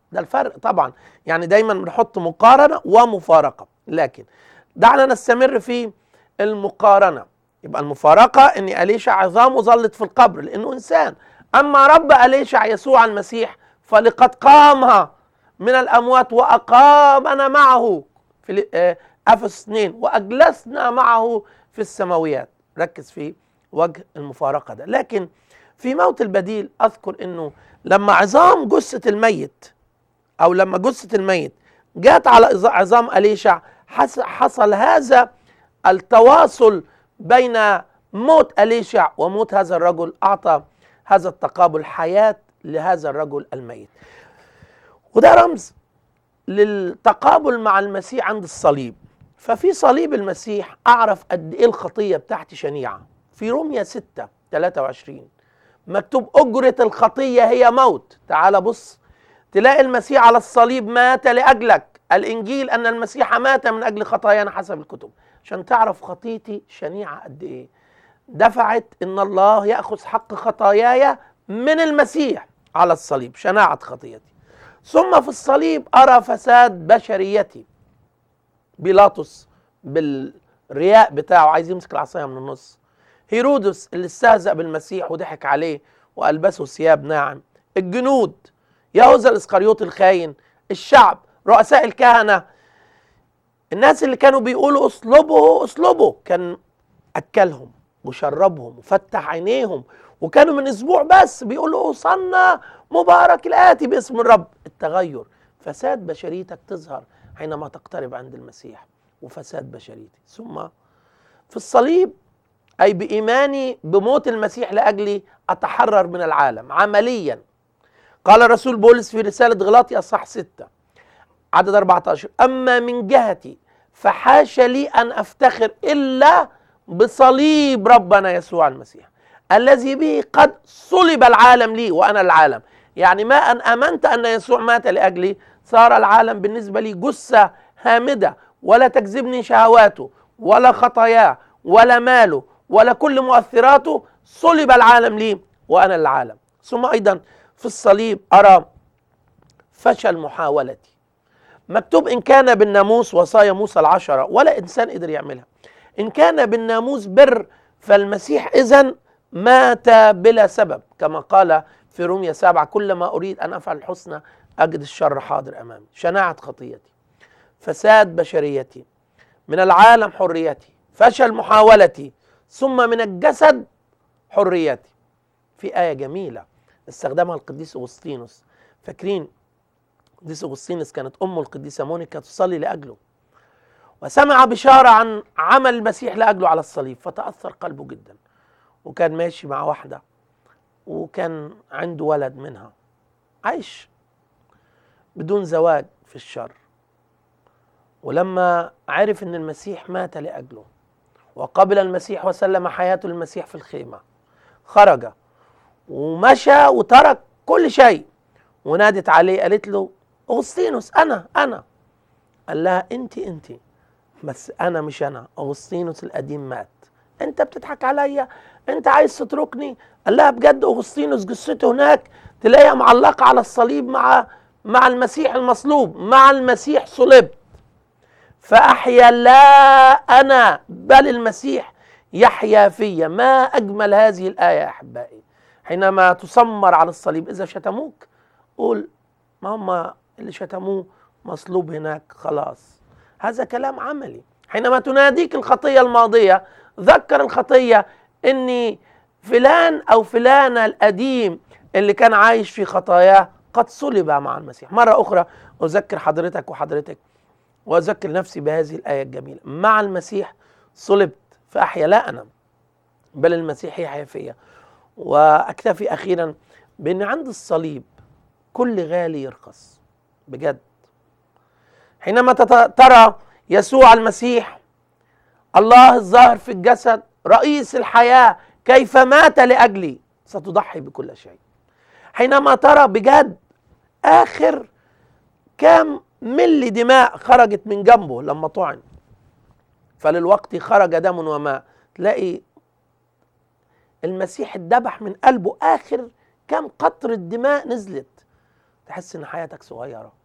ده الفرق طبعا يعني دايما بنحط مقارنه ومفارقه لكن دعنا نستمر في المقارنه يبقى المفارقه ان اليشع عظامه ظلت في القبر لانه انسان اما رب اليشع يسوع المسيح فلقد قام من الاموات واقامنا معه في آه، افس 2 واجلسنا معه في السماويات ركز في وجه المفارقه ده لكن في موت البديل اذكر انه لما عظام جثه الميت او لما جثه الميت جات على عظام اليشع حصل هذا التواصل بين موت اليشع وموت هذا الرجل اعطى هذا التقابل حياه لهذا الرجل الميت وده رمز للتقابل مع المسيح عند الصليب ففي صليب المسيح اعرف قد ايه الخطيه بتاعتي شنيعه في روميا 6 23 مكتوب اجره الخطيه هي موت تعال بص تلاقي المسيح على الصليب مات لاجلك الانجيل ان المسيح مات من اجل خطايانا حسب الكتب عشان تعرف خطيتي شنيعه قد ايه دفعت ان الله ياخذ حق خطاياي من المسيح على الصليب شناعه خطيتي ثم في الصليب ارى فساد بشريتي بيلاطس بالرياء بتاعه عايز يمسك العصايه من النص هيرودس اللي استهزأ بالمسيح وضحك عليه والبسه ثياب ناعم الجنود يهوذا الاسخريوط الخاين الشعب رؤساء الكهنه الناس اللي كانوا بيقولوا اصلبه اصلبه كان اكلهم وشربهم وفتح عينيهم وكانوا من اسبوع بس بيقولوا اوصلنا مبارك الاتي باسم الرب التغير فساد بشريتك تظهر حينما تقترب عند المسيح وفساد بشريتي ثم في الصليب اي بايماني بموت المسيح لاجلي اتحرر من العالم عمليا قال الرسول بولس في رساله غلاطي اصح 6 عدد 14 اما من جهتي فحاش لي ان افتخر الا بصليب ربنا يسوع المسيح الذي به قد صلب العالم لي وانا العالم يعني ما ان امنت ان يسوع مات لاجلي صار العالم بالنسبه لي جثه هامده ولا تجذبني شهواته ولا خطاياه ولا ماله ولا كل مؤثراته صلب العالم لي وانا العالم ثم ايضا في الصليب ارى فشل محاولتي مكتوب ان كان بالناموس وصايا موسى العشره ولا انسان قدر يعملها ان كان بالناموس بر فالمسيح اذا مات بلا سبب كما قال في روميا سبعة كلما أريد أن أفعل الحسنى أجد الشر حاضر أمامي شناعة خطيتي فساد بشريتي من العالم حريتي فشل محاولتي ثم من الجسد حريتي في آية جميلة استخدمها القديس أغسطينوس فاكرين القديس أغسطينوس كانت أمه القديسة مونيكا تصلي لأجله وسمع بشارة عن عمل المسيح لأجله على الصليب فتأثر قلبه جدا وكان ماشي مع واحدة وكان عنده ولد منها عايش بدون زواج في الشر ولما عرف ان المسيح مات لاجله وقبل المسيح وسلم حياته للمسيح في الخيمه خرج ومشى وترك كل شيء ونادت عليه قالت له اغسطينوس انا انا قال لها انت انت بس انا مش انا اغسطينوس القديم مات انت بتضحك عليا انت عايز تتركني قال لها بجد اغسطينوس جثته هناك تلاقيها معلقه على الصليب مع مع المسيح المصلوب مع المسيح صلبت فاحيا لا انا بل المسيح يحيا في ما اجمل هذه الايه يا احبائي حينما تسمر على الصليب اذا شتموك قول ما هم اللي شتموه مصلوب هناك خلاص هذا كلام عملي حينما تناديك الخطيه الماضيه ذكر الخطيه اني فلان او فلانه القديم اللي كان عايش في خطاياه قد صلب مع المسيح مرة أخرى أذكر حضرتك وحضرتك وأذكر نفسي بهذه الآية الجميلة مع المسيح صلبت فأحيا لا أنا بل المسيح يحيا فيا وأكتفي أخيرا بأن عند الصليب كل غالي يرخص بجد حينما ترى يسوع المسيح الله الظاهر في الجسد رئيس الحياة كيف مات لأجلي ستضحي بكل شيء حينما ترى بجد آخر كام ملي دماء خرجت من جنبه لما طعن فللوقت خرج دم وماء تلاقي المسيح اتذبح من قلبه آخر كام قطرة دماء نزلت تحس ان حياتك صغيره